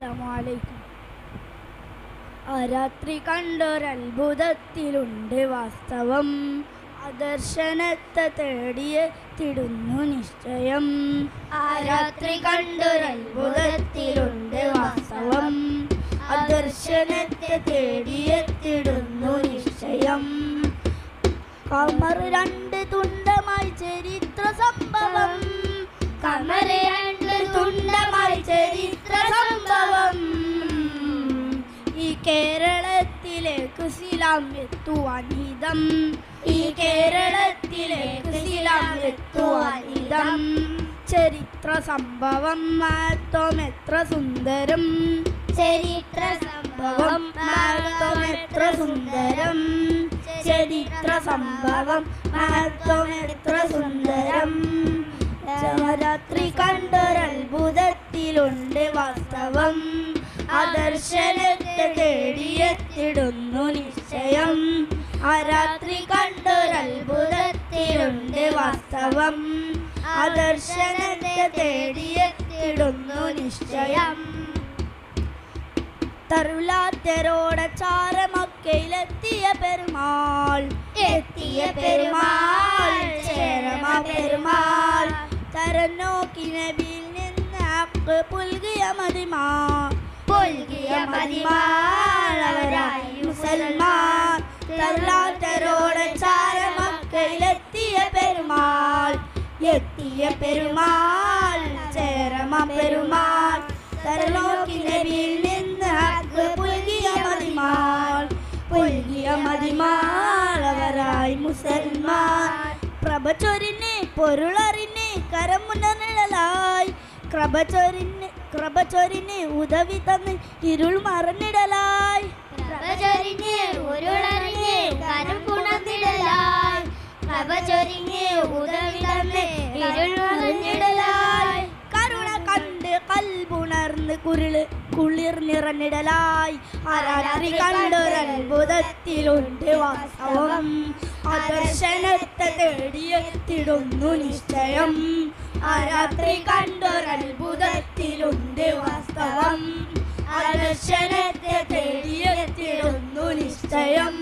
അസ്സലാമലൈക്കും ആ രാത്രി കണ്ടൊരത്ഭുതത്തിലുണ്ട് വാസ്തവം അദർശനത്തെ തേടിയെത്തിടുന്നു നിശ്ചയം ആ രാത്രി കണ്ടൊരത്ഭുതത്തിലുണ്ട് വാസ്തവം അദർശനത്തെ തേടിയെത്തിടുന്നു നിശ്ചയം കമർ രണ്ട് തുണ്ടമായി ചരിത്ര സംഭവം കമർ രണ്ട് തുണ്ടമായി ചരിത്ര സംഭവം ഈ കേരളത്തിലേക്ക് സിലാം എത്തുവാൻ ഹിതം ഈ കേരളത്തിലേക്ക് സിലാം എത്തുവാൻ ഹിതം ചരിത്ര സംഭവം മഹത്വം എത്ര സുന്ദരം ചരിത്ര സംഭവം മഹത്വം എത്ര സുന്ദരം ചരിത്ര സംഭവം മഹത്വം എത്ര സുന്ദരം രാത്രി കണ്ടൊരത്ഭുതത്തിലുണ്ട് വാസ്തവം അദർശനത്തെ തേടിയെത്തിടുന്നു നിശ്ചയം ആ രാത്രി കണ്ടൊരത്ഭുതത്തിലുണ്ട് വാസ്തവം അദർശനത്തെ തേടിയെത്തിടുന്നു നിശ്ചയം തരുളാത്തരോട ചാരമക്കയിലെത്തിയ പെരുമാൾ എത്തിയ പെരുമാൾ ചേരമ പെരുമാൾ തരനോക്കി നബിയിൽ നിന്ന് അക്ക് പുൽകിയ മതിമാ പുൽകിയ മതിമാൾ അവരായി മുസൽമാൻ തരുളാത്തരോട ചാരമക്കയിലെത്തിയ പെരുമാൾ എത്തിയ പെരുമാൾ ചേരമ പെരുമാൾ തരലോക്കി നബിയിൽ നിന്ന് ഹക്ക് പുൽകിയ മതിമാൾ പുൽകിയ മതിമാൾ അവരായി മുസൽമാൻ പ്രഭ ചൊരിന് പൊരുളറിന് കരമുന്നിടലായി കൃപ ചൊരിന് കൃപ ചൊരിന് ഉദവി തന്ന് ഇരുൾ മറന്നിടലായി പ്രഭചൊരിഞ്ഞ് ഉരുളറിഞ്ഞ് കരം പുണർന്നിടലായി പ്രഭചൊരിഞ്ഞ് ഉദവി തന്ന് ഇരുൾ മറിഞ്ഞിടലായി കരുണ കണ്ട് കൽപുണർന്ന് കുരുള് കുളിർ നിറഞ്ഞിടലായി ആ രാത്രി കണ്ടൊരത്ഭുതത്തിലുണ്ട് വാസ്തവം ആദർശനത്തെ തേടിയെത്തിടുന്നു നിശ്ചയം ആ രാത്രി കണ്ടൊരത്ഭുതത്തിലുണ്ട് വാസ്തവം ആദർശനത്തെ തേടിയെത്തിടുന്നു നിശ്ചയം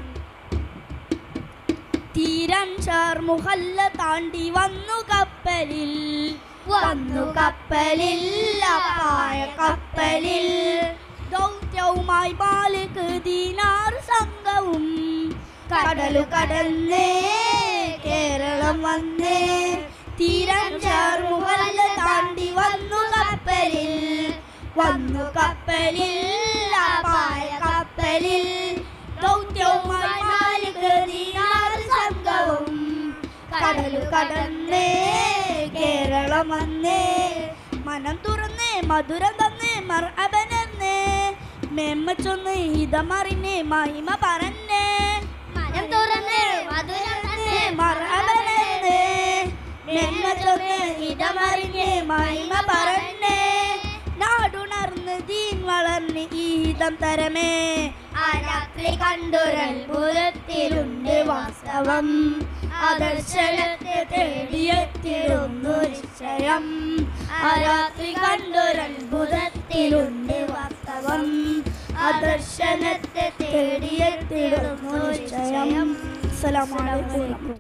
തീരം ഷാർമുഹല്ല താണ്ടി വന്നു കപ്പലിൽ വന്നു കപ്പലിൽ അപ്പായ കപ്പലിൽ ദൗത്യവുമായി മാലിക് ദീനാർ സംഘവും കടലു കടന്നേ കേരളം വന്നേ തീരം ഷാർമുഹല്ല താണ്ടി വന്നു കപ്പലിൽ വന്നു കപ്പലിൽ അപ്പായ കപ്പലിൽ ദൗത്യവുമായി മാലിക് ദീനാർ സംഘവും കടലു കടന്നേ കേരളം വന്നേ മനം തുറന്നേ മധുരം തന്നേ മർഅബനെന്നേ മെമ്മ ചൊന്ന് ഹിതമറിഞ്ഞേ മഹിമ പറഞ്ഞേ മനം തുറന്ന് മധുരം തന്നെ മർഅബനെന്നേ മെമ്മ ചൊന്ന് ഹിതമറിഞ്ഞേ മഹിമ പറഞ്ഞേ നാടുണർന്ന് ദീൻ വളർന്ന് ഈ ഹിതം തരമേ ആ രാത്രി കണ്ടൊരത്ഭുതത്തിലുണ്ട് വാസ്തവം ആദർശനത്തെ തേടിയെത്തിടുന്നു നിശ്ചയം ആ രാത്രി കണ്ടൊരത്ഭുതത്തിലുണ്ട് വാസ്തവം ആദർശനത്തെ തേടിയെത്തിടുന്നു നിശ്ചയം അസ്സലാമു അലൈക്കും